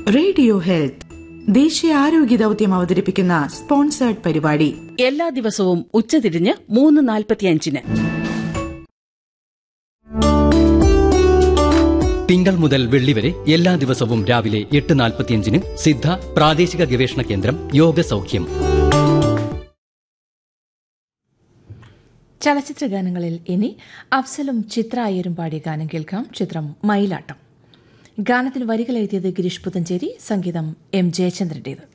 radio health ദേശീയ ആരോഗ്യ ദൌത്യം അവതരിപ്പിക്കുന്ന സ്പോൺസേർഡ് പരിപാടി എല്ലാ ദിവസവും ഉച്ചതിരിഞ്ഞ് മൂന്ന് നാൽപ്പത്തിയഞ്ചിന് തിങ്കൾ മുതൽ വെള്ളി വരെ എല്ലാ ദിവസവും രാവിലെ എട്ട് നാൽപ്പത്തിയഞ്ചിന് സിദ്ധ പ്രാദേശിക ഗവേഷണ കേന്ദ്രം യോഗ സൗഖ്യം ചലച്ചിത്ര ഗാനങ്ങളിൽ ഇനി അഫ്സലും ചിത്ര അയ്യരും പാടിയ ഗാനം കേൾക്കാം ചിത്രം മയിലാട്ടം ഗാനത്തിന് വരികൾ എഴുതിയത് ഗിരീഷ് പുത്തഞ്ചേരി സംഗീതം എം ജയചന്ദ്രന്റേത്